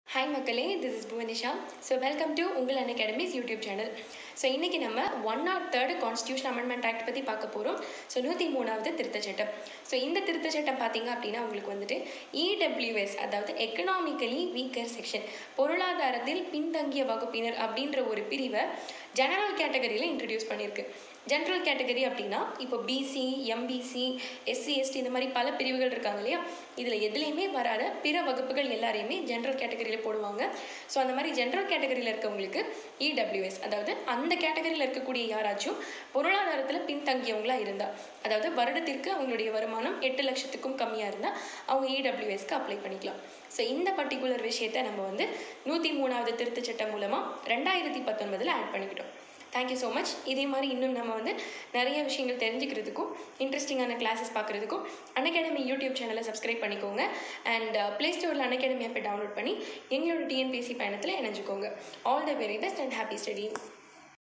hi மக்களே this is Bhuvanisha so welcome to உங்கள் Unacademy's YouTube channel so இன்றைக்கி நம்ம one nought third constitution amendment act பற்றி பார்க்க போகிறோம் ஸோ நூற்றி மூணாவது திருத்தச் சட்டம் ஸோ இந்த திருத்தச் சட்டம் பார்த்தீங்க அப்படின்னா உங்களுக்கு வந்துட்டு இடபிள்யூஎஸ் அதாவது எக்கனாமிக்கலி வீக்கர் செக்ஷன் பொருளாதாரத்தில் பின்தங்கிய வகுப்பினர் அப்படின்ற ஒரு பிரிவை ஜெனரல் கேட்டகரியில் இன்ட்ரடியூஸ் பண்ணியிருக்கு ஜென்ரல் கேட்டகரி அப்படின்னா இப்போ பிசி எம்பிசி எஸ்சி எஸ்டி இந்த மாதிரி பல பிரிவுகள் இருக்காங்க இல்லையா இதில் எதுலேயுமே வராத பிற வகுப்புகள் எல்லாரையுமே ஜென்ரல் கேட்டகரியில் போடுவாங்க ஸோ அந்த மாதிரி ஜென்ரல் கேட்டகரியில் இருக்கவங்களுக்கு இடபிள்யூஎஸ் அதாவது அந்த கேட்டகரியில் இருக்கக்கூடிய யாராச்சும் பொருளாதாரத்தில் பின்தங்கியவங்களா இருந்தால் அதாவது வருடத்திற்கு அவங்களுடைய வருமானம் எட்டு லட்சத்துக்கும் கம்மியாக இருந்தால் அவங்க இடபிள்யூஎஸ்க்கு அப்ளை பண்ணிக்கலாம் ஸோ இந்த பர்டிகுலர் விஷயத்தை நம்ம வந்து நூற்றி மூணாவது திருத்தச் சட்டம் மூலமாக ரெண்டாயிரத்தி பத்தொன்பதில் ஆட் பண்ணிக்கிட்டோம் தேங்க்யூ ஸோ மச் இதே மாதிரி இன்னும் நம்ம வந்து நிறைய விஷயங்கள் தெரிஞ்சுக்கிறதுக்கும் இன்ட்ரெஸ்டிங்கான கிளாஸஸ் பார்க்குறதுக்கும் அன்அகாடமி யூடியூப் சேனலை சப்ஸ்கிரைப் பண்ணிக்கோங்க அண்ட் ப்ளே ஸ்டோரில் அன்அகாடமி ஆப்பை டவுன்லோட் பண்ணி எங்களோட டிஎன்பிஎஸ்சி பயணத்தில் இணைஞ்சுக்கோங்க all the very best and happy study